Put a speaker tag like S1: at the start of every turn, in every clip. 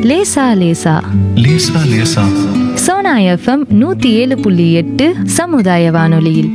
S1: லேசா லேசா
S2: லேசா லேசா
S1: சோனா எஃப்எம் நூத்தி ஏழு புள்ளி எட்டு சமுதாய வானொலியில்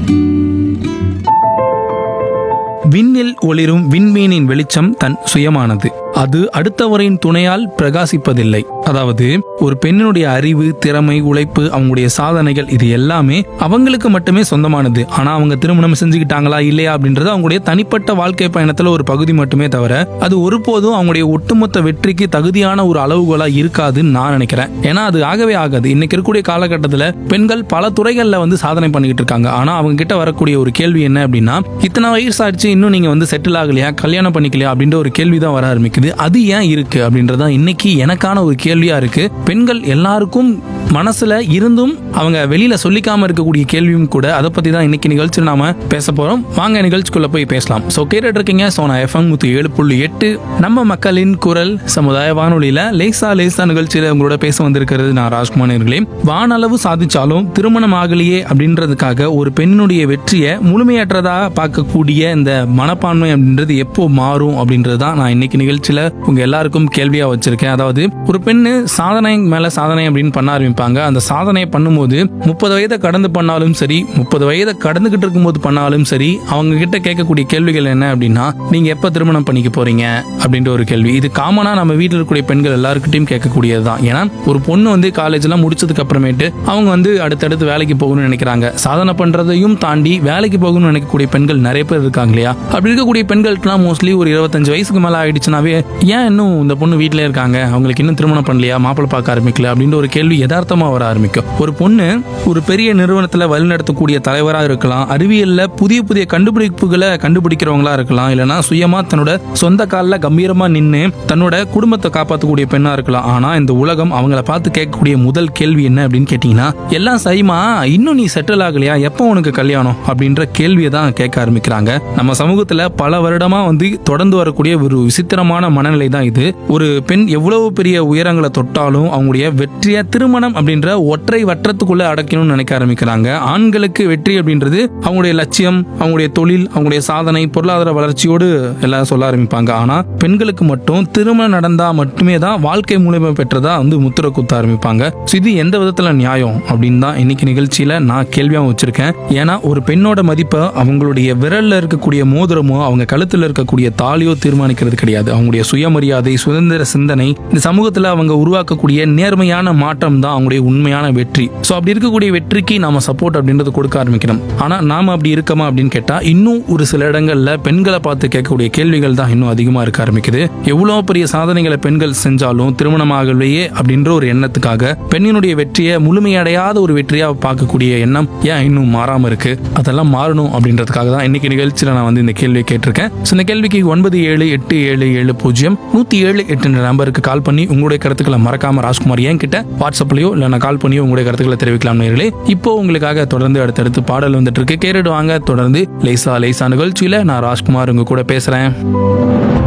S3: விண்ணில் ஒளிரும் விண்மீனின் வெளிச்சம் தன் சுயமானது அது அடுத்தவரின் துணையால் பிரகாசிப்பதில்லை அதாவது ஒரு பெண்ணினுடைய அறிவு திறமை உழைப்பு அவங்களுடைய சாதனைகள் இது எல்லாமே அவங்களுக்கு மட்டுமே சொந்தமானது ஆனா அவங்க திருமணம் செஞ்சுக்கிட்டாங்களா இல்லையா அப்படின்றது அவங்களுடைய தனிப்பட்ட வாழ்க்கை பயணத்துல ஒரு பகுதி மட்டுமே தவிர அது ஒருபோதும் அவங்களுடைய ஒட்டுமொத்த வெற்றிக்கு தகுதியான ஒரு அளவுகோலா இருக்காதுன்னு நான் நினைக்கிறேன் ஏன்னா அது ஆகவே ஆகாது இன்னைக்கு இருக்கக்கூடிய காலகட்டத்துல பெண்கள் பல துறைகள்ல வந்து சாதனை பண்ணிக்கிட்டு இருக்காங்க ஆனா அவங்க கிட்ட வரக்கூடிய ஒரு கேள்வி என்ன அப்படின்னா இத்தனை வயசு ஆச்சு இன்னும் நீங்க வந்து செட்டில் ஆகலையா கல்யாணம் பண்ணிக்கலையா அப்படின்ற ஒரு கேள்வி தான் வர ஆரம்பிக்குது அது ஏன் இருக்கு அப்படின்றதான் இன்னைக்கு எனக்கான ஒரு கேள்வியா இருக்கு பெண்கள் எல்லாருக்கும் மனசுல இருந்தும் அவங்க வெளியில சொல்லிக்காம இருக்கக்கூடிய கேள்வியும் கூட அதை பத்தி தான் இன்னைக்கு நிகழ்ச்சியில் நாம பேச போறோம் வாங்க நிகழ்ச்சிக்குள்ள போய் பேசலாம் சோ கேட்டுட்டு இருக்கீங்க சோனா எஃப்எம் நூத்தி ஏழு புள்ளி எட்டு நம்ம மக்களின் குரல் சமுதாய வானொலியில லேசா லேசா நிகழ்ச்சியில உங்களோட பேச வந்திருக்கிறது நான் ராஜ்குமார் அவர்களே வானளவு சாதிச்சாலும் திருமணம் ஆகலையே அப்படின்றதுக்காக ஒரு பெண்ணுடைய வெற்றியை முழுமையற்றதா பார்க்கக்கூடிய இந்த மனப்பான்மை அப்படின்றது எப்போ மாறும் அப்படின்றது தான் நான் இன்னைக்கு நிகழ்ச்சியில உங்க எல்லாருக்கும் கேள்வியா வச்சிருக்கேன் அதாவது ஒரு பெண்ணு சாதனை மேல சாதனை அப்படின்னு பண்ண ஆரம்பிப்பாங்க அந்த சாதனையை பண்ணும்போது முப்பது வயதை கடந்து பண்ணாலும் சரி முப்பது வயதை கடந்துகிட்டு இருக்கும்போது பண்ணாலும் சரி அவங்க கிட்ட கேட்கக்கூடிய கேள்விகள் என்ன அப்படின்னா நீங்க எப்ப திருமணம் பண்ணிக்க போறீங்க அப்படின்ற ஒரு கேள்வி இது காமனா நம்ம வீட்டில் இருக்கக்கூடிய பெண்கள் எல்லாருக்கிட்டையும் கேட்கக்கூடியது தான் ஏன்னா ஒரு பொண்ணு வந்து காலேஜ் எல்லாம் முடிச்சதுக்கு அப்புறமேட்டு அவங்க வந்து அடுத்தடுத்து வேலைக்கு போகணும்னு நினைக்கிறாங்க சாதனை பண்றதையும் தாண்டி வேலைக்கு போகணும்னு நினைக்கக்கூடிய பெண்கள் நிறைய பேர் இருக்காங்க இல்லையா அப்படி இருக்கக்கூடிய பெண்களுக்குலாம் மோஸ்ட்லி ஒரு இருபத்தஞ்சு வயசுக்கு மேல ஆயிடுச்சுனாவே ஏன் இன்னும் இந்த பொண்ணு வீட்டிலே இருக்காங்க அவங்களுக்கு இன்னும் திருமணம் பண்ணலையா மாப்பிள்ளை பார்க்க ஆரம்பிக்கல அப்படின்ற ஒரு கேள்வி யதார்த்தமா வர ஆரம்பிக்கும் ஒரு பொண்ணு ஒரு பெரிய நிறுவனத்துல வழிநடத்தக்கூடிய தலைவராக இருக்கலாம் அறிவியல்ல புதிய புதிய கண்டுபிடிப்புகளை கண்டுபிடிக்கிறவங்களா இருக்கலாம் இல்லைன்னா சுயமா தன்னோட சொந்த காலில் கம்பீரமா நின்று தன்னோட குடும்பத்தை காப்பாற்றக்கூடிய பெண்ணா இருக்கலாம் ஆனா இந்த உலகம் அவங்கள பார்த்து கேட்கக்கூடிய முதல் கேள்வி என்ன அப்படின்னு கேட்டீங்கன்னா எல்லாம் சரிமா இன்னும் நீ செட்டில் ஆகலையா எப்போ உனக்கு கல்யாணம் அப்படின்ற கேள்வியை தான் கேட்க ஆரம்பிக்கிறாங்க நம்ம சமூகத்துல பல வருடமா வந்து தொடர்ந்து வரக்கூடிய ஒரு விசித்திரமான மனநிலை தான் இது ஒரு பெண் எவ்வளவு பெரிய உயரங்களை தொட்டாலும் அவங்களுடைய வெற்றியை திருமணம் அப்படின்ற ஒற்றை வட்டத்துக்குள்ள அடைக்கணும்னு நினைக்க ஆரம்பிக்கிறாங்க ஆண்களுக்கு வெற்றி அப்படின்றது அவங்களுடைய லட்சியம் அவங்களுடைய தொழில் அவங்களுடைய சாதனை பொருளாதார வளர்ச்சியோடு எல்லாம் சொல்ல ஆரம்பிப்பாங்க ஆனா பெண்களுக்கு மட்டும் திருமணம் நடந்தா மட்டுமே தான் வாழ்க்கை மூலியமா பெற்றதா வந்து முத்திர குத்த ஆரம்பிப்பாங்க So இது எந்த விதத்துல நியாயம் அப்படின்னு தான் இன்னைக்கு நிகழ்ச்சியில நான் கேள்வியா வச்சிருக்கேன் ஏன்னா ஒரு பெண்ணோட மதிப்பை அவங்களுடைய விரல்ல இருக்கக்கூடிய மோதிரமோ அவங்க கழுத்துல இருக்கக்கூடிய தாலியோ தீர்மானிக்கிறது கிடையாது அவங்களுடைய சுயமரியாதை சுதந்திர சிந்தனை இந்த சமூகத்துல அவங்க உருவாக்கக்கூடிய நேர்மையான மாற்றம் தான் அவங்களுடைய உண்மையான வெற்றி சோ அப்படி இருக்கக்கூடிய வெற்றிக்கு நாம சப்போர்ட் அப்படின்றது கொடுக்க ஆரம்பிக்கணும் ஆனா நாம அப்படி இருக்கமா அப்படின்னு கேட்டா இன்னும் ஒரு சில இடங்கள்ல பெண்களை பார்த்து கேட்கக்கூடிய கேள்விகள் தான் இன்னும் அதிகமா இருக்க ஆரம்பிக்குது எவ்வளவு பெரிய சாதனைகளை பெண்கள் செஞ்சாலும் திருமணமாகலையே அப்படின்ற ஒரு எண்ணத்துக்காக பெண்ணினுடைய வெற்றியை முழுமையடையாத ஒரு வெற்றியா பார்க்கக்கூடிய எண்ணம் ஏன் இன்னும் மாறாம இருக்கு அதெல்லாம் மாறணும் அப்படின்றதுக்காக தான் இன்னைக்கு நிகழ்ச்சியில நான் வந்து இந்த கேள்வியை கேட்டிருக்கேன் So, இந்த கேள்விக்கு ஒன்பது ஏழு எட்டு ஏழு ஏழு பூஜ்ஜியம் நூத்தி ஏழு எட்டு நம்பருக்கு கால் பண்ணி உங்களுடைய கருத்துக்களை மறக்காம ராஜ்குமார் ஏன் கிட்ட வாட்ஸ்அப்லயோ இல்ல கால் பண்ணியோ உங்களுடைய கருத்துக்களை தெரிவிக்கலாம் நேர்களே இப்போ உங்களுக்காக தொடர்ந்து அடுத்தடுத்து பாடல் வந்துட்டு இருக்கு கேட்டுட்டு வாங்க தொடர்ந்து லேசா லேசா நிகழ்ச்சியில நான் ராஜ்குமார் உங்க கூட பேசுறேன்